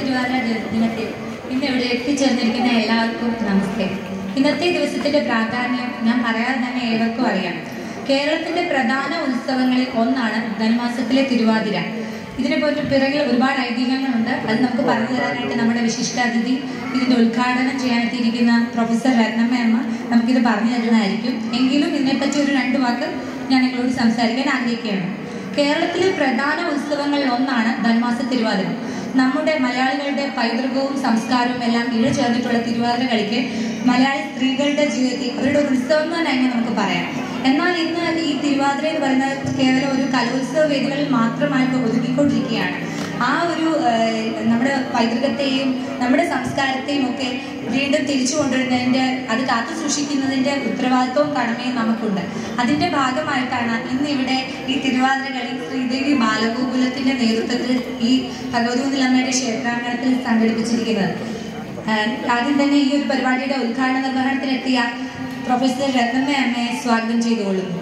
Thiruvathira the- ദിനത്തിൽ ഇന്ന് ഇവിടെ എത്തിച്ചേർന്നിരിക്കുന്ന എല്ലാവർക്കും നമസ്തേ ഇന്നത്തെ ദിവസത്തിന്റെ പ്രാധാന്യം ഞാൻ പറയാതെ തന്നെ ഏവർക്കും അറിയാം കേരളത്തിന്റെ പ്രധാന ഉത്സവങ്ങളിൽ ഒന്നാണ് ധനുമാസത്തിലെ തിരുവാതിര ഇതിനെ പറ്റി പിറകിൽ ഒരുപാട് ഐതിഹ്യങ്ങളുണ്ട് അത് നമുക്ക് പറഞ്ഞു തരാനായിട്ട് നമ്മുടെ വിശിഷ്ടാതിഥി ഇതിന്റെ ഉദ്ഘാടനം ചെയ്യാനെത്തിയിരിക്കുന്ന പ്രൊഫസർ രത്നമ്മ അമ്മ നമുക്കിത് പറഞ്ഞു തരുന്നതായിരിക്കും എങ്കിലും ഇതിനെപ്പറ്റി ഒരു രണ്ട് വാക്ക് ഞാൻ നിങ്ങളോട് സംസാരിക്കാൻ ആഗ്രഹിക്കുകയാണ് കേരളത്തിലെ പ്രധാന ഉത്സവങ്ങളിൽ ഒന്നാണ് ധനുമാസ തിരുവാതിര നമ്മുടെ മലയാളികളുടെ പൈതൃകവും സംസ്കാരവും എല്ലാം ഇഴചേർന്നിട്ടുള്ള തിരുവാതിര കളിക്ക് മലയാളി സ്ത്രീകളുടെ ജീവിതത്തിൽ അവരുടെ ഒരു ഉത്സവം എന്ന് തന്നെ നമുക്ക് പറയാം എന്നാൽ ഇന്ന് ഈ തിരുവാതിര എന്ന് പറയുന്നത് കേവലം ഒരു കലോത്സവ വേദികളിൽ മാത്രമായിട്ട് ഒതുങ്ങിക്കൊണ്ടിരിക്കുകയാണ് ആ ഒരു ഏഹ്, നമ്മുടെ പൈതൃകത്തെയും നമ്മുടെ സംസ്കാരത്തെയും ഒക്കെ വീണ്ടും തിരിച്ചു കൊണ്ടുവരുന്നതിന്റെ അത് കാത്തു സൂക്ഷിക്കുന്നതിന്റെ ഉത്തരവാദിത്വവും കടമയും നമുക്കുണ്ട് അതിന്റെ ഭാഗമായിട്ടാണ് ഇന്ന് ഇവിടെ ഈ തിരുവാതിര കളി ശ്രീദേവി ബാലഗോകുലത്തിന്റെ നേതൃത്വത്തിൽ ഈ ഭഗവതി മുതലമ്മയുടെ ക്ഷേത്രാങ്കണത്തിൽ സംഘടിപ്പിച്ചിരിക്കുന്നത് ആഹ് ആദ്യം തന്നെ ഈ ഒരു പരിപാടിയുടെ ഉദ്ഘാടന നിർവഹണത്തിനെത്തിയ പ്രൊഫസർ രത്നമ്മ അമ്മയെ സ്വാഗതം ചെയ്തുകൊള്ളുന്നു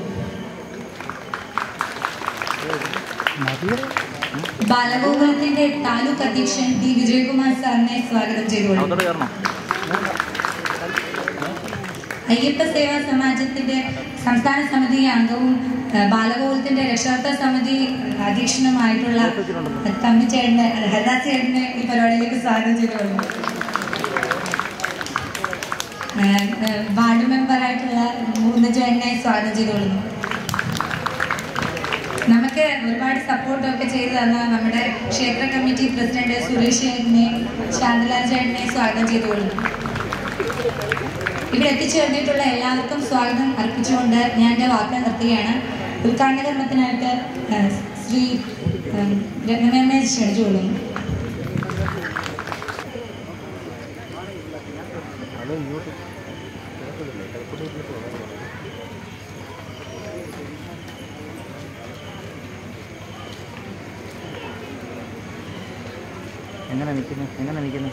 ബാലഗോകുലത്തിന്റെ താലൂക്ക് അധ്യക്ഷൻ ടി വിജയകുമാർ സാറിനെ സ്വാഗതം ചെയ്തുകൊള്ളുന്നു അതോട് കയറണം അയ്യപ്പ സേവാ സമാജത്തിന്റെ സംസ്ഥാന സമിതി അംഗവും ഏഹ്, ബാലഗോകുലത്തിന്റെ രക്ഷാകർത്ത സമിതി അധ്യക്ഷനുമായിട്ടുള്ള തമ്മിച്ചേട്ടനെ ഹരിദാസ് ചേട്ടനെ ഈ പരിപാടിയിലേക്ക് സ്വാഗതം ചെയ്തുകൊള്ളുന്നു ഏഹ്, ഏഹ്, വാർഡ് മെമ്പറായിട്ടുള്ള മൂന്ന് ചേട്ടനെ സ്വാഗതം ചെയ്തുകൊള്ളുന്നു നമുക്ക് ഒരുപാട് സപ്പോർട്ടൊക്കെ ചെയ്തു തന്ന നമ്മുടെ ക്ഷേത്ര കമ്മിറ്റി പ്രസിഡന്റ് സുരേഷ് ചേട്ടനെ ശാന്തലാൽ ചേട്ടനെ സ്വാഗതം ചെയ്തുകൊള്ളുന്നു ഇവിടെ എത്തിച്ചേർന്നിട്ടുള്ള എല്ലാവർക്കും സ്വാഗതം അർപ്പിച്ചുകൊണ്ട് ഞാൻ എൻ്റെ വാക്ക് നിർത്തുകയാണ് ഉദ്ഘാടന കർമ്മത്തിനായിട്ട് ഏഹ്, ശ്രീ ഏഹ്, രത്നമേമ്മയെ ക്ഷണിച്ചുകൊള്ളുന്നു എങ്ങനെ നിൽക്കുന്നു എങ്ങനെ നിൽക്കുന്നു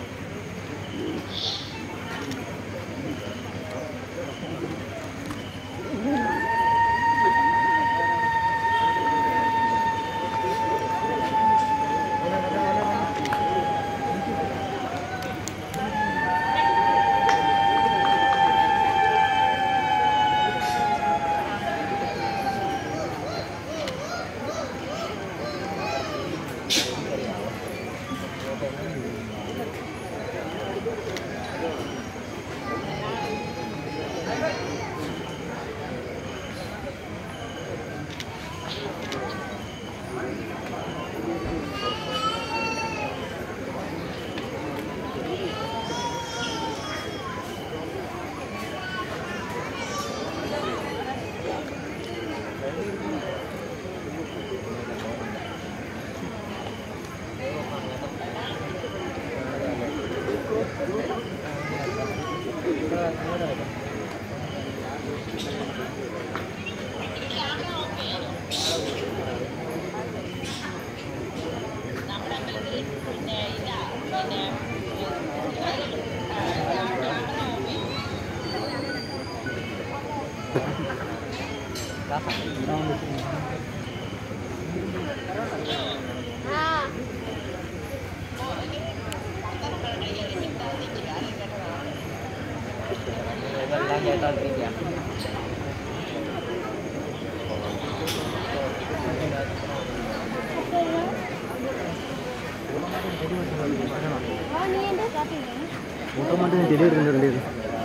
ഓട്ടോമാറ്റിക് ചെടി ഇടുന്നുണ്ട്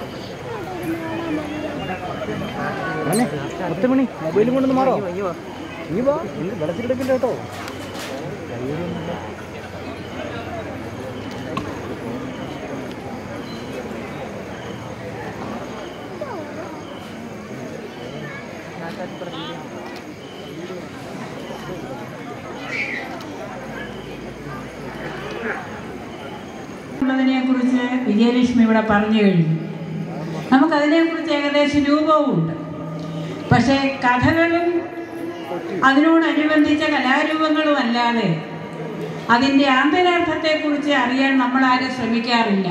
പത്ത് മണി മൊബൈലും കൊണ്ടൊന്ന് മാറോ നീ വാ ഇന്ന് വെള്ളത്തിലെടുക്കില്ല കേട്ടോ ഉള്ളതിനെ കുറിച്ച് വിജയലക്ഷ്മി ഇവിടെ പറഞ്ഞു കഴിഞ്ഞു നമുക്കതിനെക്കുറിച്ച് ഏകദേശം രൂപവുമുണ്ട് പക്ഷേ കഥകളും അതിനോടനുബന്ധിച്ച കലാരൂപങ്ങളും അല്ലാതെ അതിൻ്റെ ആന്തരാർത്ഥത്തെക്കുറിച്ച് അറിയാൻ നമ്മൾ ആരും ശ്രമിക്കാറില്ല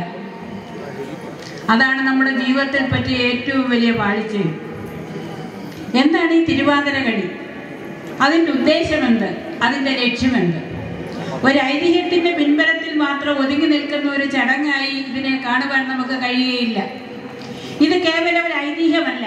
അതാണ് നമ്മുടെ ജീവിതത്തിൽ പറ്റിയ ഏറ്റവും വലിയ പാളിച്ചയും എന്താണ് ഈ തിരുവാതിര കളി അതിൻ്റെ ഉദ്ദേശമെന്ത് അതിൻ്റെ ലക്ഷ്യമെന്ത് ഒരു ഐതിഹ്യത്തിന്റെ പിൻബലത്തിൽ മാത്രം ഒതുങ്ങി കൊടുക്കുന്ന ഒരു ചടങ്ങായി ഇതിനെ കാണുവാൻ നമുക്ക് കഴിയുകയില്ല ഇത് കേവലം ഒരു ഐതിഹ്യമല്ല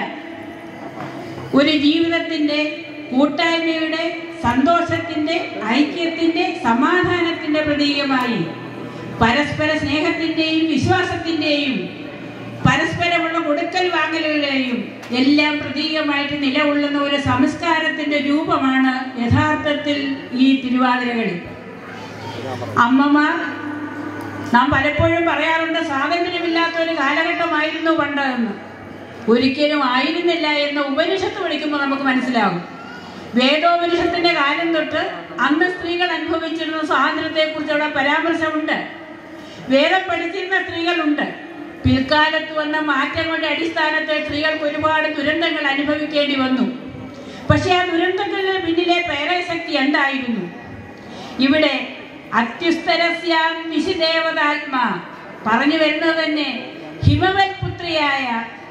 ഒരു ജീവിതത്തിന്റെ കൂട്ടായ്മയുടെ സന്തോഷത്തിന്റെ ഐക്യത്തിന്റെ സമാധാനത്തിന്റെ പ്രതീകമായി പരസ്പര സ്നേഹത്തിന്റെയും വിശ്വാസത്തിന്റെയും പരസ്പരമുള്ള കൊടുക്കൽ വാങ്ങലുകളുടെയും എല്ലാം പ്രതീകമായിട്ട് നിലകൊള്ളുന്ന ഒരു സംസ്കാരത്തിന്റെ രൂപമാണ് യഥാർത്ഥത്തിൽ ഈ തിരുവാതിരകളി അമ്മമാർ നാം പലപ്പോഴും പറയാറുണ്ട് സ്വാതന്ത്ര്യമില്ലാത്ത ഒരു കാലഘട്ടമായിരുന്നു പണ്ട് എന്ന് ഒരിക്കലും ആയിരുന്നില്ല എന്ന് ഉപനിഷത്ത് പഠിക്കുമ്പോൾ നമുക്ക് മനസ്സിലാകും വേദോപനിഷത്തിന്റെ കാലം തൊട്ട് അന്ന് സ്ത്രീകൾ അനുഭവിച്ചിരുന്ന സ്വാതന്ത്ര്യത്തെ കുറിച്ച് അവിടെ പരാമർശമുണ്ട് വേദം പഠിച്ചിരുന്ന സ്ത്രീകളുണ്ട് പിൽക്കാലത്ത് വന്ന മാറ്റങ്ങളുടെ അടിസ്ഥാനത്തിൽ സ്ത്രീകൾക്ക് ഒരുപാട് ദുരന്തങ്ങൾ അനുഭവിക്കേണ്ടി വന്നു പക്ഷേ ആ ദുരന്തത്തിന് പിന്നിലെ പ്രേരകശക്തി എന്തായിരുന്നു ഇവിടെ അത്യുസ്തരസ്യാം നിശിദേവതാത്മ പറഞ്ഞു വരുന്നത് തന്നെ ഹിമവൻ പുത്രിയായ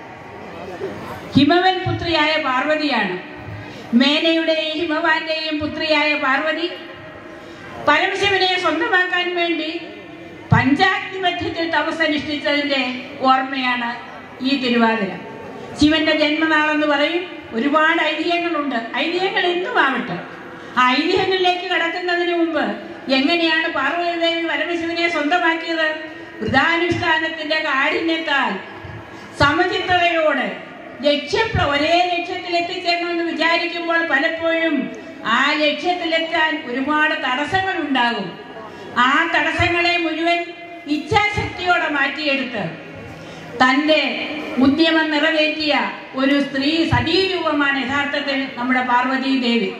ഹിമവൻ പുത്രിയായ പാർവതിയാണ് മേനയുടെയും ഹിമവാന്റെയും പുത്രിയായ പാർവതി പരമശിവനെ സ്വന്തമാക്കാൻ വേണ്ടി പഞ്ചാഗ്നി മധ്യത്തിൽ തപസ്സനുഷ്ഠിച്ചതിന്റെ ഓർമ്മയാണ് ഈ തിരുവാതിര ശിവന്റെ ജന്മനാളെന്ന് പറയും ഒരുപാട് ഐതിഹ്യങ്ങളുണ്ട് ഐതിഹ്യങ്ങൾ എന്തും ആവട്ടെ ആ ഐതിഹ്യങ്ങളിലേക്ക് കടക്കുന്നതിന് മുമ്പ് എങ്ങനെയാണ് പാർവതിദേവി പരമശിവനെ സ്വന്തമാക്കിയത് വൃതാനുഷ്ഠാനത്തിന്റെ കാഠിന്യത്താൽ സമചിത്തതയോടെ ലക്ഷ്യം ഒരേ ലക്ഷ്യത്തിൽ എത്തിച്ചേരണമെന്ന് വിചാരിക്കുമ്പോൾ പലപ്പോഴും ആ ലക്ഷ്യത്തിലെത്താൻ ഒരുപാട് തടസ്സങ്ങൾ ഉണ്ടാകും ആ തടസ്സങ്ങളെ മുഴുവൻ ഇച്ഛാശക്തിയോടെ മാറ്റിയെടുത്ത് തന്റെ ഉദ്യമം നിറവേറ്റിയ ഒരു സ്ത്രീ സതീരൂപമാണ് യഥാർത്ഥത്തിൽ നമ്മുടെ പാർവതീ ദേവി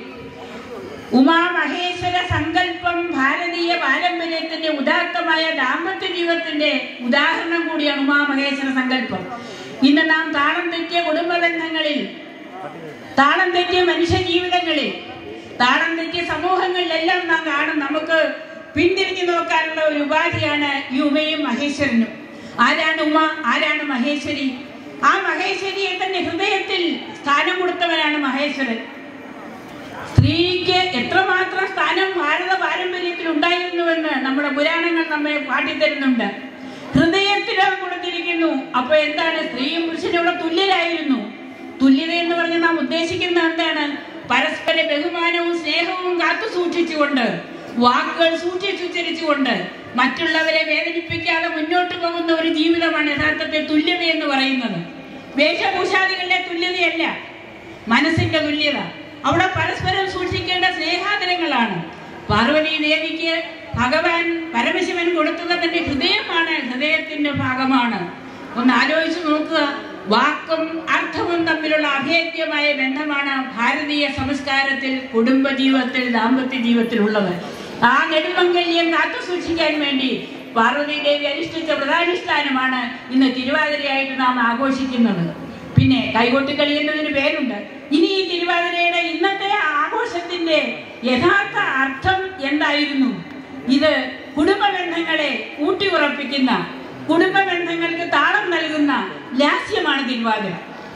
ഉമാമഹേശ്വര സങ്കല്പം ഭാരതീയ പാരമ്പര്യത്തിന്റെ ഉദാത്തമായ ദാമ്പത്യ ജീവിതത്തിന്റെ ഉദാഹരണം കൂടിയാണ് ഉമാമഹേശ്വര സങ്കല്പം ഇന്ന് നാം താളം തെറ്റിയ കുടുംബ ബന്ധങ്ങളിൽ താളം തെറ്റിയ മനുഷ്യ ജീവിതങ്ങളിൽ താളം തെറ്റിയ സമൂഹങ്ങളിലെല്ലാം നാം കാണും നമുക്ക് പിന്തിരിഞ്ഞു നോക്കാനുള്ള ഒരു ഉപാധിയാണ് ഈ ഉമയും മഹേശ്വരനും ആരാണ് ഉമ ആരാണ് മഹേശ്വരി ആ മഹേശ്വരിയെ തന്നെ ഹൃദയത്തിൽ സ്ഥാനം കൊടുത്തവനാണ് മഹേശ്വരൻ സ്ത്രീക്ക് എത്രമാത്രം സ്ഥാനം ഭാരത പാരമ്പര്യത്തിൽ ഉണ്ടായിരുന്നുവെന്ന് നമ്മുടെ പുരാണങ്ങൾ നമ്മെ കാട്ടിത്തരുന്നുണ്ട് ഹൃദയത്തിലാണ് കൊടുത്തിരിക്കുന്നു അപ്പൊ എന്താണ് സ്ത്രീയും പുരുഷനും ഇവിടെ തുല്യരായിരുന്നു തുല്യത എന്ന് പറഞ്ഞ് നാം ഉദ്ദേശിക്കുന്ന എന്താണ് പരസ്പര ബഹുമാനവും സ്നേഹവും കാത്തു സൂക്ഷിച്ചുകൊണ്ട് വാക്കുകൾ സൂക്ഷിച്ചുച്ചരിച്ചുകൊണ്ട് മറ്റുള്ളവരെ വേദനിപ്പിക്കാതെ മുന്നോട്ട് പോകുന്ന ഒരു ജീവിതമാണ് യഥാർത്ഥത്തിൽ തുല്യത എന്ന് പറയുന്നത് വേഷഭൂഷാദികളുടെ തുല്യതയല്ല മനസ്സിന്റെ തുല്യത അവിടെ പരസ്പരം സൂക്ഷിക്കേണ്ട സ്നേഹാദരങ്ങളാണ് പാർവതി ദേവിക്ക് ഭഗവാൻ പരമശിവൻ കൊടുത്തത് തന്റെ ഹൃദയമാണ് ഹൃദയത്തിന്റെ ഭാഗമാണ് ഒന്ന് ആലോചിച്ച് നോക്കുക വാക്കും അർത്ഥവും തമ്മിലുള്ള അഭേദ്യമായ ബന്ധമാണ് ഭാരതീയ സംസ്കാരത്തിൽ കുടുംബ ജീവിതത്തിൽ ദാമ്പത്യ ജീവിതത്തിലുള്ളത് ആ നെടുമംഗല്യം കാത്തു സൂക്ഷിക്കാൻ വേണ്ടി പാർവതി ദേവി അനുഷ്ഠിച്ച വ്രതാനുഷ്ഠാനമാണ് ഇന്ന് തിരുവാതിരയായിട്ട് നാം ആഘോഷിക്കുന്നത് പിന്നെ കൈകൊട്ടിക്കളി എന്നതിന് പേരുണ്ട് ഇനി ഈ തിരുവാതിരയുടെ ഇന്നത്തെ ആഘോഷത്തിന്റെ യഥാർത്ഥ അർത്ഥം എന്തായിരുന്നു ഇത് കുടുംബ ബന്ധങ്ങളെ ഊട്ടിയുറപ്പിക്കുന്ന കുടുംബ ബന്ധങ്ങൾക്ക് താളം നൽകുന്ന ലാസ്യമാണ് തിരുവാതിര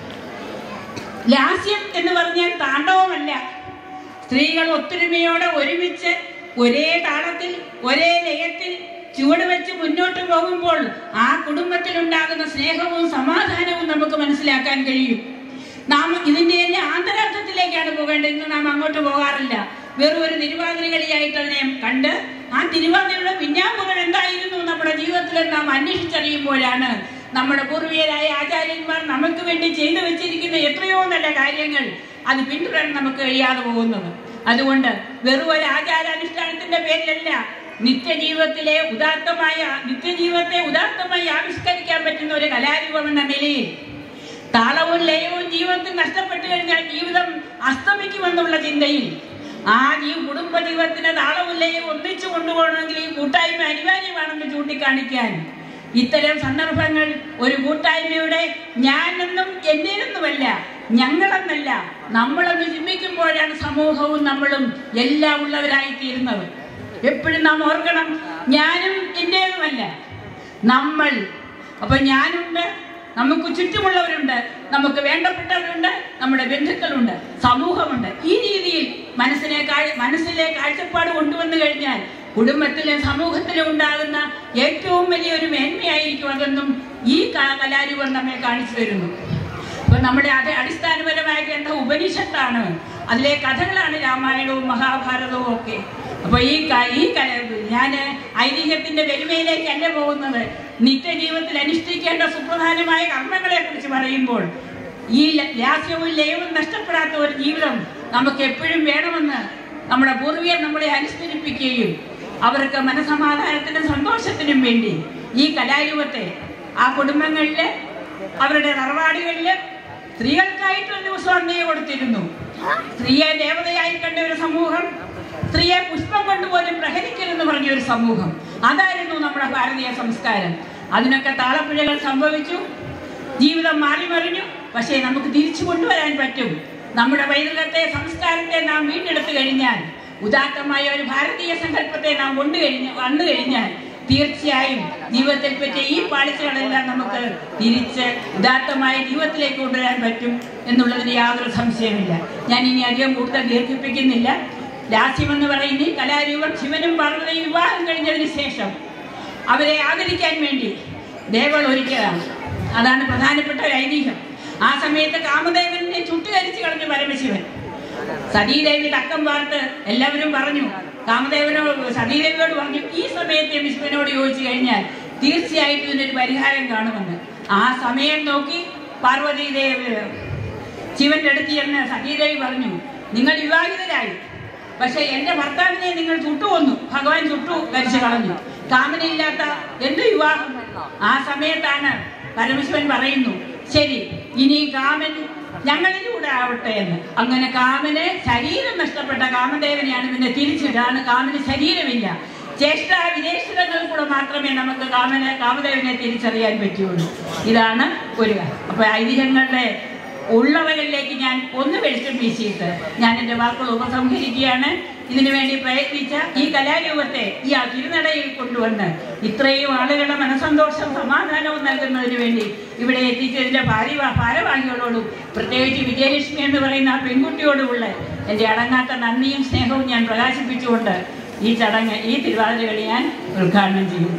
ലാസ്യം എന്ന് പറഞ്ഞാൽ താണ്ഡവമല്ല സ്ത്രീകൾ ഒത്തൊരുമയോടെ ഒരുമിച്ച് ഒരേ താളത്തിൽ ഒരേ ലയത്തിൽ ചുവട് വെച്ച് മുന്നോട്ട് പോകുമ്പോൾ ആ കുടുംബത്തിൽ ഉണ്ടാകുന്ന സ്നേഹവും സമാധാനവും നമുക്ക് മനസ്സിലാക്കാൻ കഴിയും നാം ഇതിന്റെ തന്നെ ആന്തരാർത്ഥത്തിലേക്കാണ് പോകേണ്ടത് ഇന്ന് നാം അങ്ങോട്ട് പോകാറില്ല വെറും ഒരു തിരുവാതിര കളിയായിട്ട് അതിനെ കണ്ട് ആ തിരുവാതിരയുടെ പിന്നാമ്പുകൾ എന്തായിരുന്നു നമ്മുടെ ജീവിതത്തിൽ നാം അന്വേഷിച്ചറിയുമ്പോഴാണ് നമ്മുടെ പൂർവീയരായ ആചാര്യന്മാർ നമുക്ക് വേണ്ടി ചെയ്തു വെച്ചിരിക്കുന്ന എത്രയോ നല്ല കാര്യങ്ങൾ അത് പിന്തുടരാൻ നമുക്ക് കഴിയാതെ പോകുന്നത് അതുകൊണ്ട് വെറും ഒരു ആചാരാനുഷ്ഠാനത്തിന്റെ പേരിലല്ല നിത്യജീവിതത്തിലെ ഉദാത്തമായ നിത്യജീവിതത്തെ ഉദാത്തമായി ആവിഷ്കരിക്കാൻ പറ്റുന്ന ഒരു കലാരൂപം എന്ന നിലയിൽ താളവും ലയവും ജീവിതത്തിൽ നഷ്ടപ്പെട്ടു കഴിഞ്ഞാൽ ജീവിതം അസ്തമിക്കുമെന്നുള്ള ചിന്തയിൽ ആ ജീ കുടുംബ ജീവിതത്തിന്റെ താളവും ലയവും ഒന്നിച്ചു കൊണ്ടുപോകണമെങ്കിൽ ഈ കൂട്ടായ്മ അനിവാര്യമാണെന്ന് ചൂണ്ടിക്കാണിക്കാൻ ഇത്തരം സന്ദർഭങ്ങൾ ഒരു കൂട്ടായ്മയുടെ ഞാനെന്നും എന്റേതെന്നുമല്ല ഞങ്ങളെന്നല്ല നമ്മളെന്ന് ചിന്തിക്കുമ്പോഴാണ് സമൂഹവും നമ്മളും എല്ലാം ഉള്ളവരായി തീരുന്നത് എപ്പോഴും നാം ഓർക്കണം ഞാനും എന്റേതുമല്ല നമ്മൾ അപ്പൊ ഞാനുണ്ട് നമുക്ക് ചുറ്റുമുള്ളവരുണ്ട് നമുക്ക് വേണ്ടപ്പെട്ടവരുണ്ട് നമ്മുടെ ബന്ധുക്കളുണ്ട് സമൂഹമുണ്ട് ഈ രീതിയിൽ മനസ്സിനെ കാഴ് മനസ്സിലെ കാഴ്ചപ്പാട് കൊണ്ടുവന്നു കഴിഞ്ഞാൽ കുടുംബത്തിലും സമൂഹത്തിലും ഉണ്ടാകുന്ന ഏറ്റവും വലിയൊരു മേന്മയായിരിക്കും അതെന്നും ഈ ക- കലാരൂപം നമ്മെ കാണിച്ചു തരുന്നു അപ്പൊ നമ്മുടെ അത് അടിസ്ഥാനപരമായി കേട്ട ഉപനിഷത്താണ് അതിലെ കഥകളാണ് രാമായണവും മഹാഭാരതവും ഒക്കെ അപ്പൊ ഈ ക- ഈ ഞാൻ ഐതിഹ്യത്തിന്റെ വെലുമയിലേക്കല്ല പോകുന്നത് നിത്യജീവിതത്തിൽ അനുഷ്ഠിക്കേണ്ട സുപ്രധാനമായ കർമ്മങ്ങളെ കുറിച്ച് പറയുമ്പോൾ ഈ ല- ലാസ്യവും ലയവും നഷ്ടപ്പെടാത്ത ഒരു ജീവിതം നമുക്ക് എപ്പോഴും വേണമെന്ന് നമ്മുടെ പൂർവികർ നമ്മളെ അനുസ്മരിപ്പിക്കുകയും അവർക്ക് മനസമാധാനത്തിനും സന്തോഷത്തിനും വേണ്ടി ഈ കലാരൂപത്തെ ആ കുടുംബങ്ങളില് അവരുടെ തറവാടുകളില് സ്ത്രീകൾക്കായിട്ടൊരു ദിവസം അന്നേ കൊടുത്തിരുന്നു സ്ത്രീയെ ദേവതയായി കണ്ട ഒരു സമൂഹം സ്ത്രീയെ പുഷ്പം കൊണ്ടുപോലും പ്രഹരിക്കരുതെന്ന് പറഞ്ഞ ഒരു സമൂഹം അതായിരുന്നു നമ്മുടെ ഭാരതീയ സംസ്കാരം അതിനൊക്കെ താളപ്പിഴകൾ സംഭവിച്ചു ജീവിതം മാറി മറിഞ്ഞു പക്ഷേ നമുക്ക് തിരിച്ചു കൊണ്ടുവരാൻ പറ്റും നമ്മുടെ പൈതൃകത്തെ സംസ്കാരത്തെ നാം വീണ്ടെടുത്തു കഴിഞ്ഞാൽ ഉദാത്തമായ ഒരു ഭാരതീയ സങ്കല്പത്തെ നാം കൊണ്ടു കഴിഞ്ഞ വന്നു കഴിഞ്ഞാൽ തീർച്ചയായും ജീവിതത്തിൽ പറ്റിയ ഈ പാളിച്ചകളെല്ലാം നമുക്ക് തിരിച്ച് ഉദാത്തമായ ജീവിതത്തിലേക്ക് കൊണ്ടുവരാൻ പറ്റും എന്നുള്ളതിന് യാതൊരു സംശയമില്ല ഞാൻ ഇനി അധികം കൂടുതൽ ദീർഘിപ്പിക്കുന്നില്ല ലാസ്യം എന്ന് പറയുന്ന ഈ കലാരൂപം ശിവനും പാർവതിയും വിവാഹം കഴിഞ്ഞതിന് ശേഷം അവരെ ആദരിക്കാൻ വേണ്ടി ദേവൾ ഒരുക്കിയതാണ് അതാണ് പ്രധാനപ്പെട്ട ഒരു ഐതിഹ്യം ആ സമയത്ത് കാമദേവനെ ചുട്ടുകരിച്ച് കളഞ്ഞു പരമശിവൻ സതീദേവി തക്കം പാർത്ത് എല്ലാവരും പറഞ്ഞു കാമദേവനോട് സതീദേവിയോട് പറഞ്ഞു ഈ സമയത്ത് വിഷ്ണുവിനോട് ചോദിച്ചു കഴിഞ്ഞാൽ തീർച്ചയായിട്ടും ഇതിനൊരു പരിഹാരം കാണുമെന്ന് ആ സമയം നോക്കി പാർവതി ദേവി ശിവന്റെ അടുത്ത് ചെന്ന് സതീദേവി പറഞ്ഞു നിങ്ങൾ വിവാഹിതരായി പക്ഷെ എന്റെ ഭർത്താവിനെ നിങ്ങൾ ചുട്ടുകൊന്നു ഭഗവാൻ ചുട്ടു കരിച്ചു കളഞ്ഞു കാമനയില്ലാത്ത എന്ത് വിവാഹം ആ സമയത്താണ് പരമശിവൻ പറയുന്നു ശരി ഇനി കാമൻ ഞങ്ങളിലൂടെ ആവട്ടെ എന്ന് അങ്ങനെ കാമന് ശരീരം നഷ്ടപ്പെട്ട കാമദേവനെയാണ് പിന്നെ തിരിച്ചിടാണ് കാമന് ശരീരമില്ല ചേഷ്ട വിദേശങ്ങളിൽ കൂടെ മാത്രമേ നമുക്ക് കാമനെ കാമദേവനെ തിരിച്ചറിയാൻ പറ്റുള്ളൂ ഇതാണ് ഒരു അപ്പൊ ഐതിഹ്യങ്ങളുടെ ഉള്ളവകളിലേക്ക് ഞാൻ ഒന്ന് വെളിച്ചം വീശിയിട്ട് ഞാൻ എൻ്റെ വാക്കുകൾ ഉപസംഹരിക്കുകയാണ് ഇതിനു വേണ്ടി പ്രയത്നിച്ച ഈ കലാരൂപത്തെ ഈ ആ തിരുനടയിൽ കൊണ്ടുവന്ന് ഇത്രയും ആളുകളുടെ മനസന്തോഷം സമാധാനവും നൽകുന്നതിന് വേണ്ടി ഇവിടെ എത്തിച്ചതിൻ്റെ ഭാര്യ ഭാരവാഹികളോടും പ്രത്യേകിച്ച് വിജയലക്ഷ്മി എന്ന് പറയുന്ന ആ പെൺകുട്ടിയോടുമുള്ള എൻ്റെ അടങ്ങാത്ത നന്ദിയും സ്നേഹവും ഞാൻ പ്രകാശിപ്പിച്ചുകൊണ്ട് ഈ ചടങ്ങ് ഈ തിരുവാതിരകളി ഞാൻ ഉദ്ഘാടനം ചെയ്യുന്നു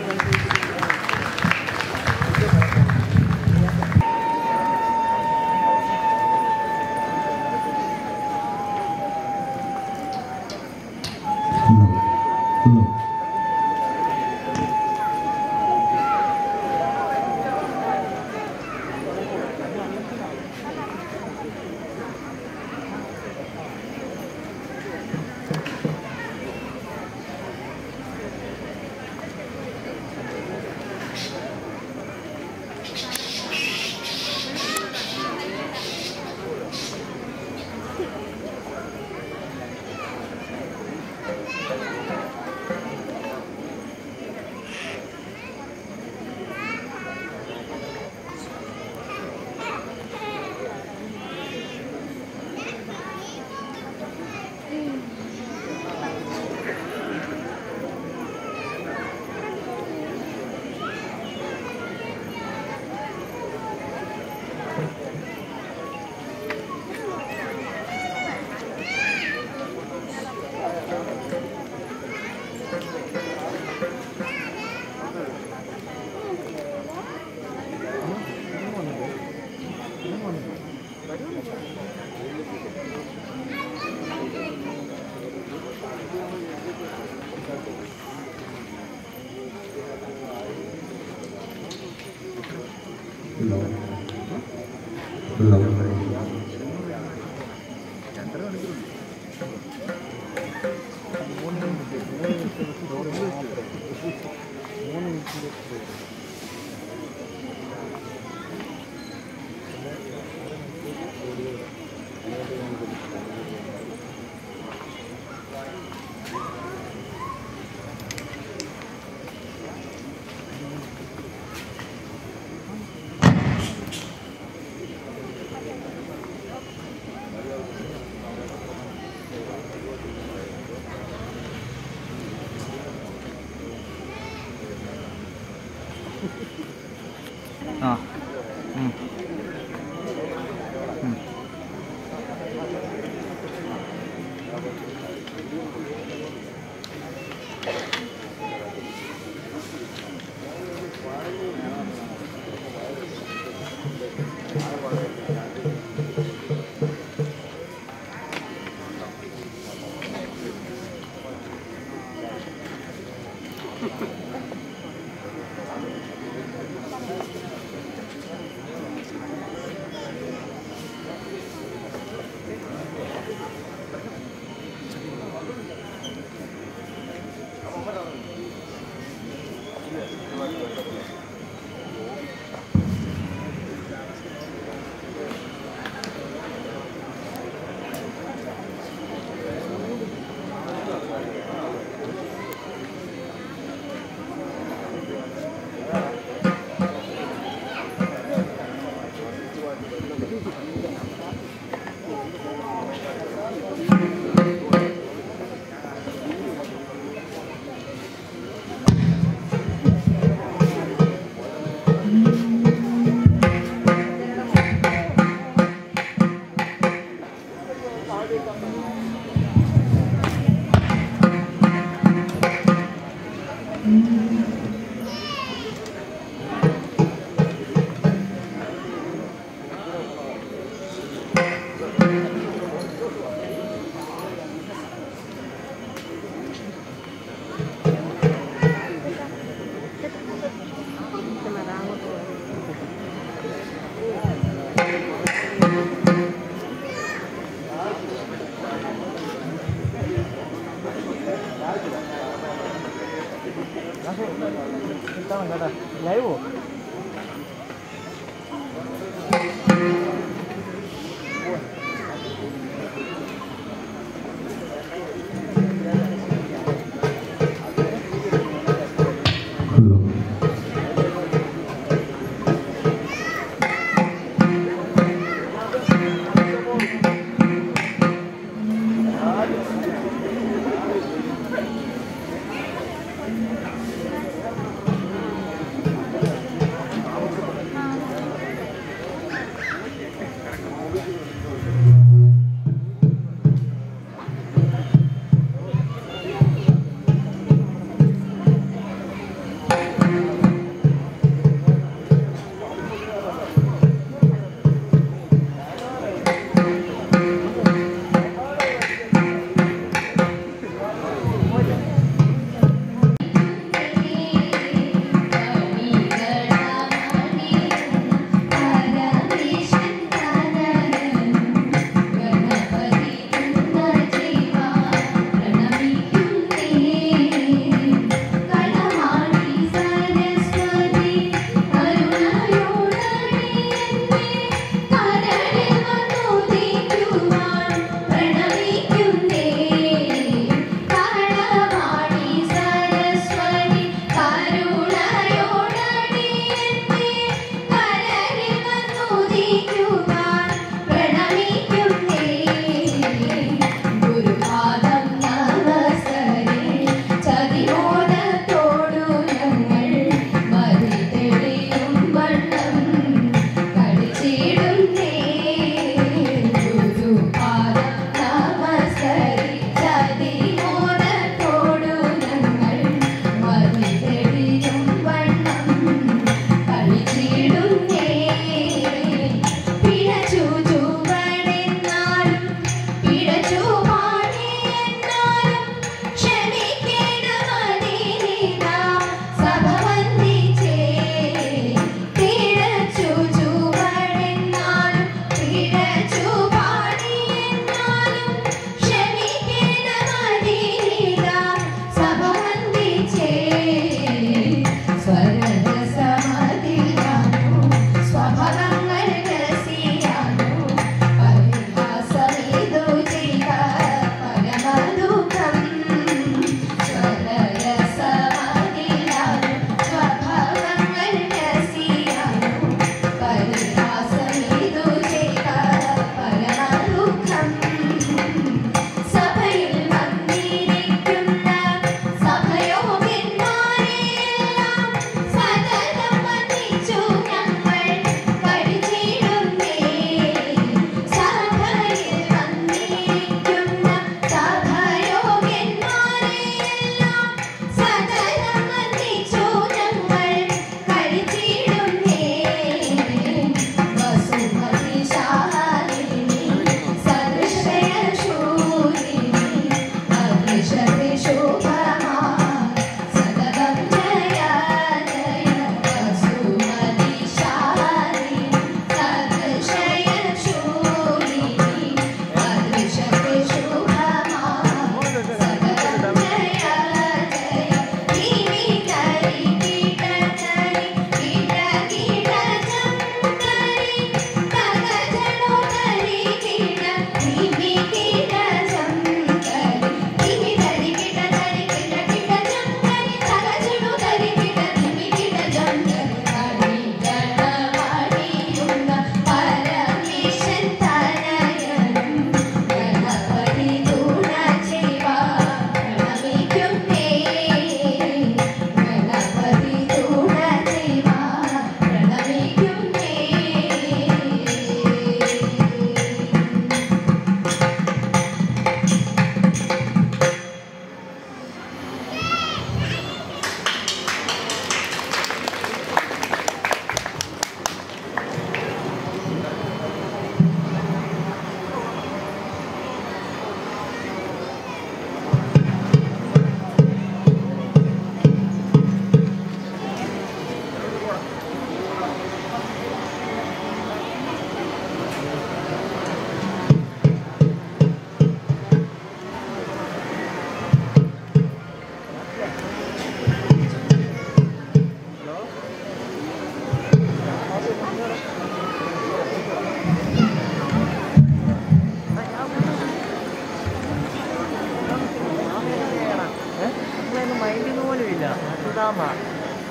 ആ ഉം. ഉം. ലൈവോ Hello.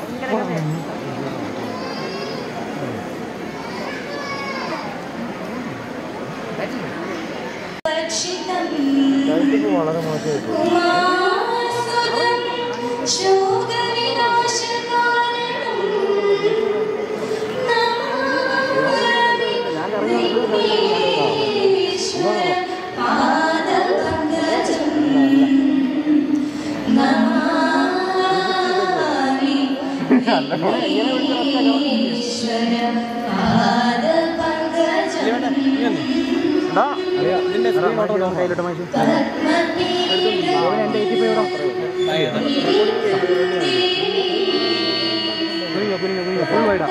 വളരെ മോശമായി ഉമാസുതം ശോകവിനാശകാരണം നമാമി വിഘ്നേശ്വര പാദപങ്കജം നമാമി വിഘ്നേശ്വര പാദപങ്കജം ഇതിന്റെ കയ്യിലോട്ട് മാറ്റി എന്റെ എയ്റ്റി ഫൈവ് കുനിഞ്ഞോ കുനിഞ്ഞോ കുനിഞ്ഞോ ഫുൾ വൈഡാ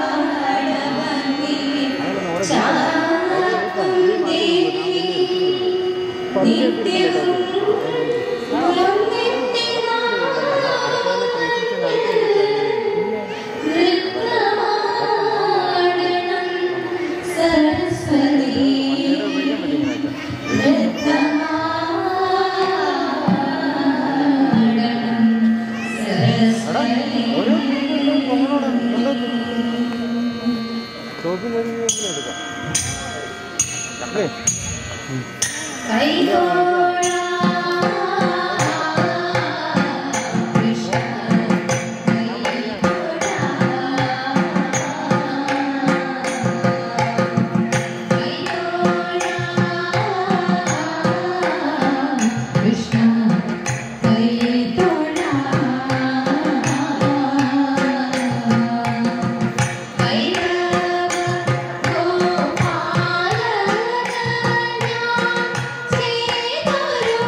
ഷോപ്പിൽ എടുക്കാം അല്ലേ ഗോപാല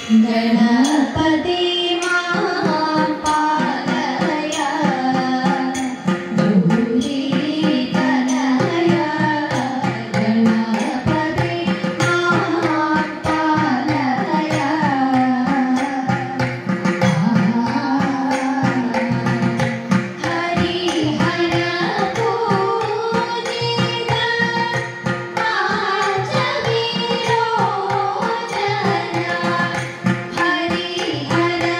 ഗണപതി മാം പാലയ ഗൗരി തനയ ഗണപതി മാം പാലയ ഹരി ഹര പൂജിത പാഞ്ചവീരോചന ഹരി ഹര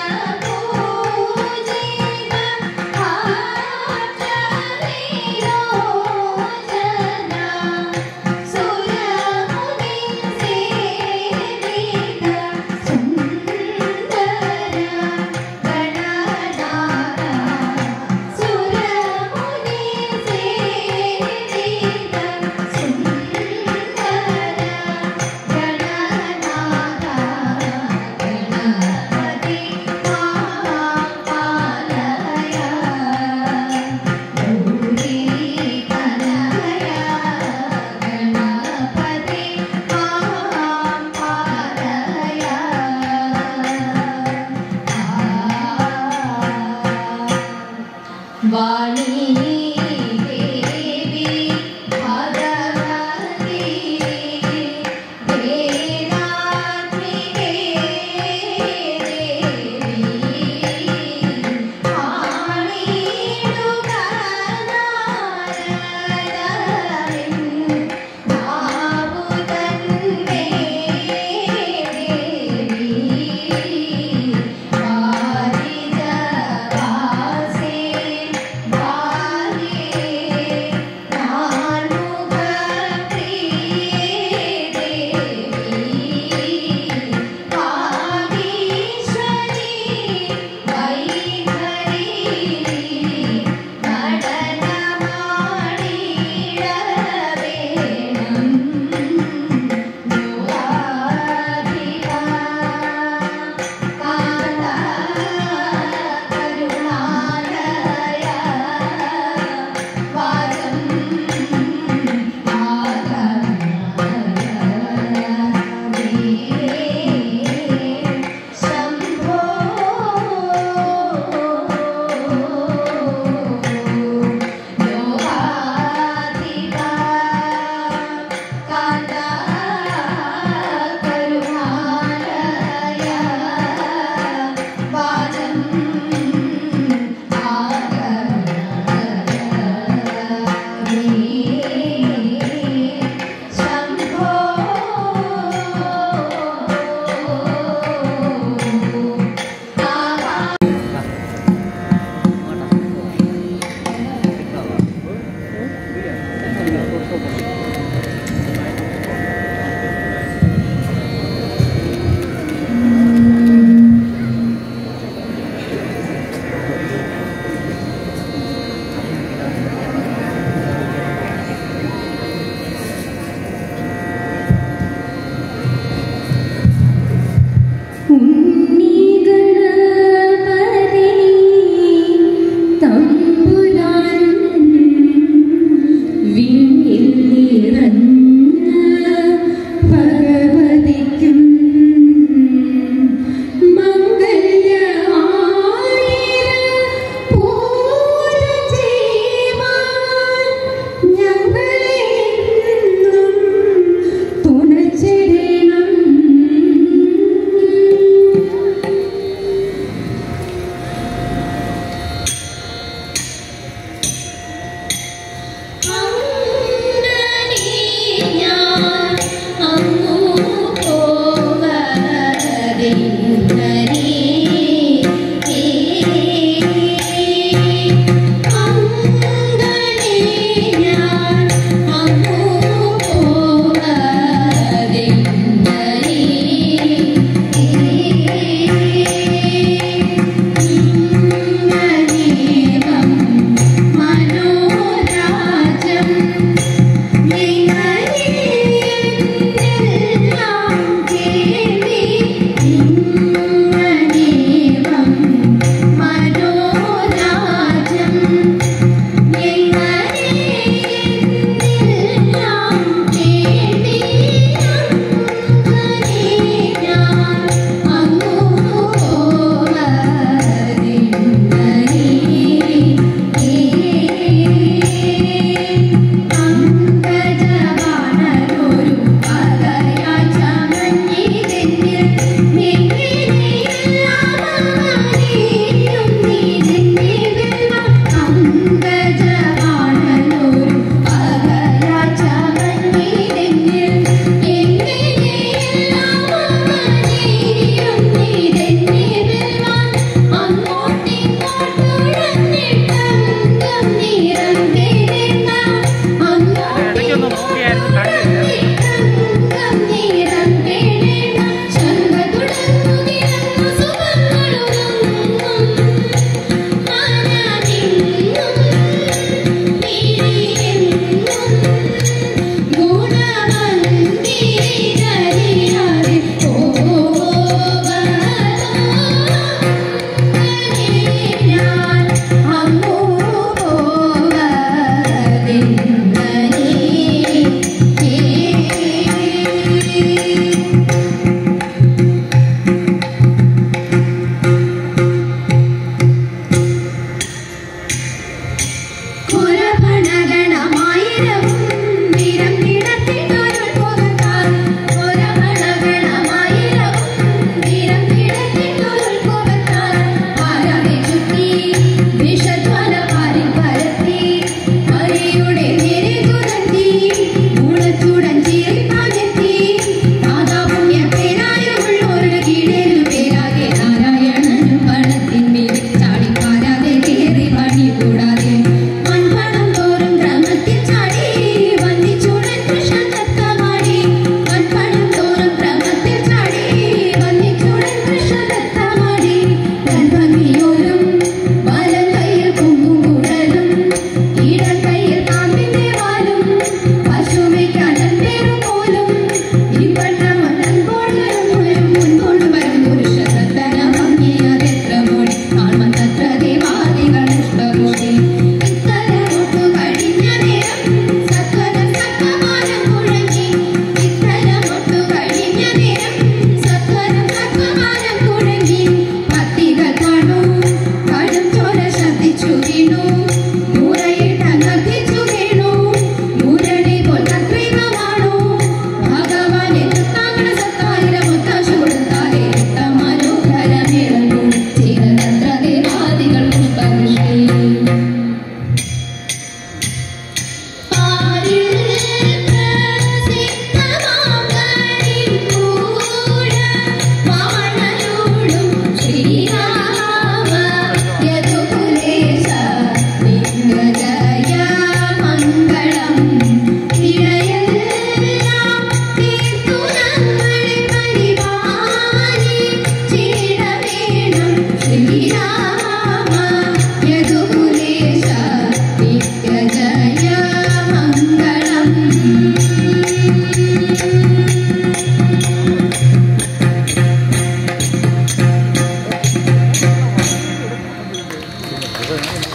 ഇത്